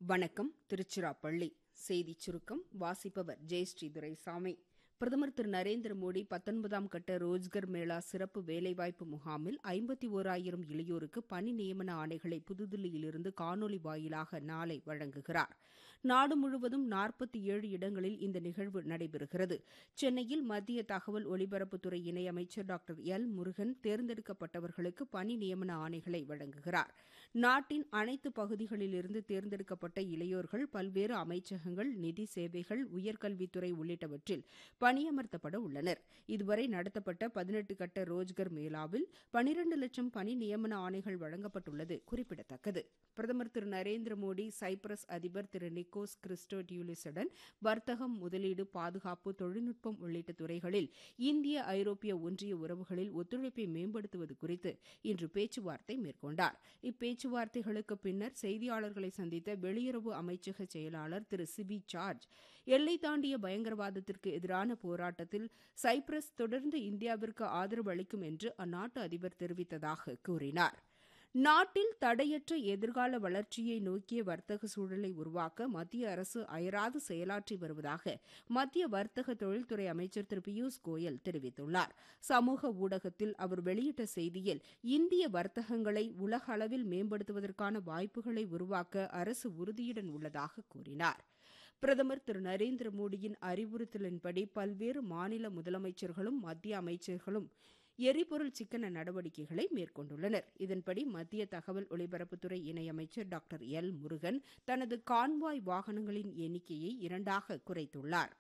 வணக்கம் திருச்சிராப்பள்ளி செய்திச் சுருக்கம் வாசிப்பவர் ஜெயஸ்ரீ துரைசாமி பிரதமர் திரு நரேந்திர மோடி பத்தொன்பதாம் கட்ட ரோஜ்கர் மேளா சிறப்பு வேலைவாய்ப்பு முகாமில் ஐம்பத்தி ஓராயிரம் இளையோருக்கு பணி நியமன ஆணைகளை புதுதில்லியிலிருந்து காணொலி வாயிலாக நாளை வழங்குகிறார் நாடு முழுவதும் நாற்பத்தி ஏழு இடங்களில் இந்த நிகழ்வு நடைபெறுகிறது சென்னையில் மத்திய தகவல் ஒலிபரப்புத்துறை இணையமைச்சர் டாக்டர் எல் முருகன் தேர்ந்தெடுக்கப்பட்டவர்களுக்கு பணி நியமன ஆணைகளை வழங்குகிறார் நாட்டின் அனைத்து பகுதிகளிலிருந்து தேர்ந்தெடுக்கப்பட்ட இளையோர்கள் பல்வேறு அமைச்சகங்கள் நிதி சேவைகள் உயர்கல்வித்துறை உள்ளிட்டவற்றில் பணியமர்த்தப்பட உள்ளனர் இதுவரை நடத்தப்பட்ட பதினெட்டு கட்ட ரோஜ்கர் மேளாவில் பனிரண்டு லட்சம் பணி நியமன ஆணைகள் வழங்கப்பட்டுள்ளது குறிப்பிடத்தக்கது பிரதமர் திரு நரேந்திர மோடி சைப்ரஸ் அதிபர் திரு நிக்கோஸ் கிறிஸ்டோடியூலிஸுடன் வர்த்தகம் முதலீடு பாதுகாப்பு தொழில்நுட்பம் உள்ளிட்ட துறைகளில் இந்திய ஐரோப்பிய ஒன்றிய உறவுகளில் ஒத்துழைப்பை மேம்படுத்துவது குறித்து இன்று பேச்சுவார்த்தை மேற்கொண்டார் இப்பேச்சுவார்த்தைகளுக்கு பின்னர் செய்தியாளர்களை சந்தித்த வெளியுறவு அமைச்சக செயலாளர் திரு சிபி ஜார்ஜ் எல்லை தாண்டிய பயங்கரவாதத்திற்கு எதிரான போராட்டத்தில் சைப்ரஸ் தொடர்ந்து இந்தியாவிற்கு ஆதரவு அளிக்கும் என்று அந்நாட்டு அதிபர் தெரிவித்ததாக கூறினார் நாட்டில் தடையற்ற எதிர்கால வளர்ச்சியை நோக்கிய வர்த்தக சூழலை உருவாக்க மத்திய அரசு அயராது செயலாற்றி வருவதாக மத்திய வர்த்தக தொழில்துறை அமைச்சர் திரு பியூஷ் கோயல் தெரிவித்துள்ளார் சமூக ஊடகத்தில் அவர் வெளியிட்ட செய்தியில் இந்திய வர்த்தகங்களை உலக அளவில் மேம்படுத்துவதற்கான வாய்ப்புகளை உருவாக்க அரசு உறுதியுடன் உள்ளதாக கூறினார் பிரதமர் திரு நரேந்திர மோடியின் அறிவுறுத்தலின்படி பல்வேறு மாநில முதலமைச்சர்களும் மத்திய அமைச்சர்களும் எரிபொருள் சிக்கன நடவடிக்கைகளை மேற்கொண்டுள்ளனர் இதன்படி மத்திய தகவல் ஒலிபரப்புத்துறை இணையமைச்சர் டாக்டர் எல் முருகன் தனது கான்வாய் வாகனங்களின் எண்ணிக்கையை இரண்டாக குறைத்துள்ளார்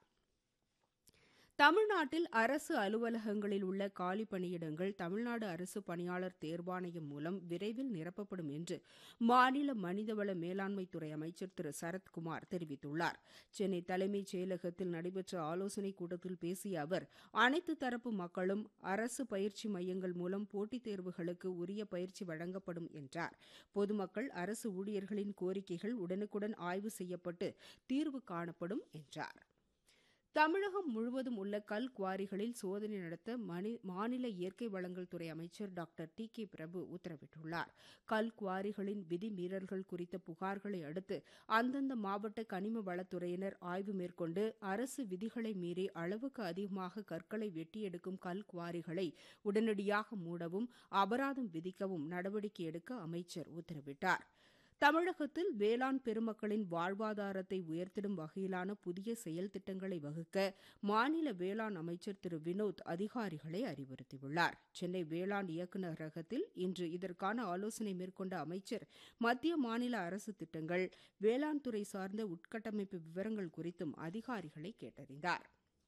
தமிழ்நாட்டில் அரசு அலுவலகங்களில் உள்ள காலி பணியிடங்கள் தமிழ்நாடு அரசு பணியாளர் தேர்வாணையம் மூலம் விரைவில் நிரப்பப்படும் என்று மாநில மனிதவள மேலாண்மைத்துறை அமைச்சர் திரு சரத்குமார் தெரிவித்துள்ளார் சென்னை தலைமைச் செயலகத்தில் நடைபெற்ற ஆலோசனைக் கூட்டத்தில் பேசிய அவர் அனைத்து தரப்பு மக்களும் அரசு பயிற்சி மையங்கள் மூலம் போட்டித் தேர்வுகளுக்கு உரிய பயிற்சி வழங்கப்படும் என்றார் பொதுமக்கள் அரசு ஊழியர்களின் கோரிக்கைகள் உடனுக்குடன் ஆய்வு செய்யப்பட்டு தீர்வு காணப்படும் என்றார் தமிழகம் முழுவதும் உள்ள கல் குவாரிகளில் சோதனை நடத்த மாநில இயற்கை வளங்கள் துறை அமைச்சர் டாக்டர் டி கே பிரபு உத்தரவிட்டுள்ளார் கல் குவாரிகளின் விதிமீறல்கள் குறித்த புகார்களை அடுத்து அந்தந்த மாவட்ட கனிம வளத்துறையினர் ஆய்வு மேற்கொண்டு அரசு விதிகளை மீறி அளவுக்கு அதிகமாக கற்களை வெட்டி எடுக்கும் கல் குவாரிகளை உடனடியாக மூடவும் அபராதம் விதிக்கவும் நடவடிக்கை எடுக்க அமைச்சர் உத்தரவிட்டார் தமிழகத்தில் வேளாண் பெருமக்களின் வாழ்வாதாரத்தை உயர்த்திடும் வகையிலான புதிய செயல் திட்டங்களை வகுக்க மாநில வேளாண் அமைச்சர் திரு வினோத் அதிகாரிகளை அறிவுறுத்தியுள்ளார் சென்னை வேளாண் இயக்குநரகத்தில் இன்று இதற்கான ஆலோசனை மேற்கொண்ட அமைச்சர் மத்திய மாநில அரசு திட்டங்கள் வேளாண் துறை சார்ந்த உட்கட்டமைப்பு விவரங்கள் குறித்தும் அதிகாரிகளை கேட்டறிந்தாா்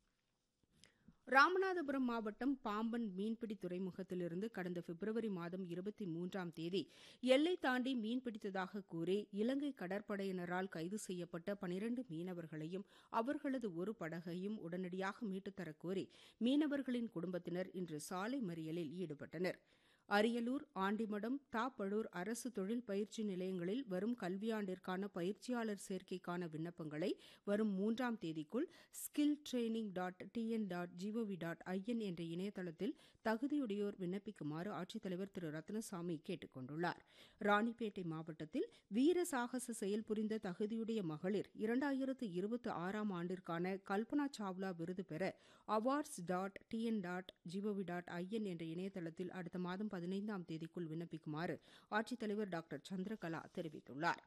ராமநாதபுரம் மாவட்டம் பாம்பன் மீன்பிடி துறைமுகத்திலிருந்து கடந்த பிப்ரவரி மாதம் இருபத்தி மூன்றாம் தேதி எல்லை தாண்டி மீன்பிடித்ததாக கூறி இலங்கை கடற்படையினரால் கைது செய்யப்பட்ட பனிரண்டு மீனவர்களையும் அவர்களது ஒரு படகையும் உடனடியாக மீட்டுத்தரக் கோரி மீனவர்களின் குடும்பத்தினர் இன்று சாலை மறியலில் ஈடுபட்டனர் அரியலூர் ஆண்டிமடம் தாப்பழூர் அரசு தொழில் பயிற்சி நிலையங்களில் வரும் கல்வியாண்டிற்கான பயிற்சியாளர் சேர்க்கைக்கான விண்ணப்பங்களை வரும் மூன்றாம் தேதிக்குள் skill training dot TN dot GOV dot IN என்ற இணையதளத்தில் தகுதியுடையோர் விண்ணப்பிக்குமாறு ஆட்சித்தலைவர் திரு ரத்னசாமி கேட்டுக் கொண்டுள்ளார் ராணிப்பேட்டை மாவட்டத்தில் வீர சாகச செயல் புரிந்த தகுதியுடைய மகளிர் இரண்டாயிரத்து இருபத்தி ஆறாம் ஆண்டிற்கான கல்பனா சாவ்லா விருது பெற awards dot TN dot GOV dot IN என்ற இணையதளத்தில் அடுத்த மாதம் பதினைந்தாம் தேதிக்குள் விண்ணப்பிக்குமாறு ஆட்சித்தலைவர் டாக்டர் சந்திரகலா தெரிவித்துள்ளார்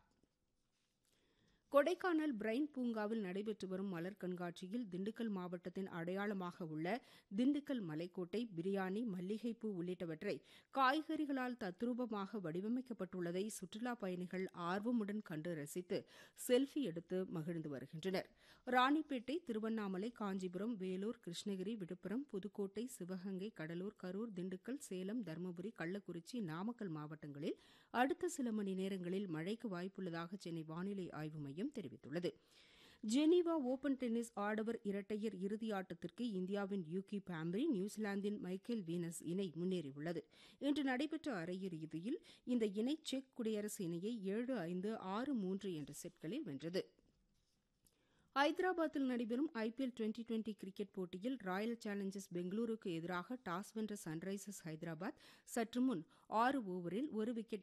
கொடைக்கானல் பிரைன் பூங்காவில் நடைபெற்று வரும் மலர் கண்காட்சியில் திண்டுக்கல் மாவட்டத்தின் அடையாளமாக உள்ள திண்டுக்கல் மலைக்கோட்டை பிரியாணி மல்லிகைப்பூ உள்ளிட்டவற்றை காய்கறிகளால் தத்ரூபமாக வடிவமைக்கப்பட்டுள்ளதை சுற்றுலாப் பயணிகள் ஆர்வமுடன் கண்டு ரசித்து செல்ஃபி எடுத்து மகிழ்ந்து வருகின்றனர் ராணிப்பேட்டை திருவண்ணாமலை காஞ்சிபுரம் வேலூர் கிருஷ்ணகிரி விழுப்புரம் புதுக்கோட்டை சிவகங்கை கடலூர் கரூர் திண்டுக்கல் சேலம் தருமபுரி கள்ளக்குறிச்சி நாமக்கல் மாவட்டங்களில் அடுத்த சில மணி நேரங்களில் மழைக்கு வாய்ப்புள்ளதாக சென்னை வானிலை ஆய்வு மையம் மையம் தெரிவித்துள்ளது ஜெனீவா ஓபன் டென்னிஸ் ஆடவர் இரட்டையர் இறுதி ஆட்டத்திற்கு இந்தியாவின் யூகி பாம்பரி நியூசிலாந்தின் மைக்கேல் வீனஸ் இணை முன்னேறியுள்ளது இன்று நடைபெற்ற அரையிறுதியில் இந்த இணை செக் குடியரசு இணையை ஏழு ஐந்து ஆறு மூன்று என்ற செட்களில் வென்றது ஐதராபாத்தில் நடைபெறும் ஐபிஎல் டுவெண்டி டுவெண்டி கிரிக்கெட் போட்டியில் ராயல் சேலஞ்சர்ஸ் பெங்களூருக்கு எதிராக டாஸ் வென்ற சன்ரைசர்ஸ் ஹைதராபாத் சற்று முன் ஆறு ஓவரில் ஒரு விக்கெட்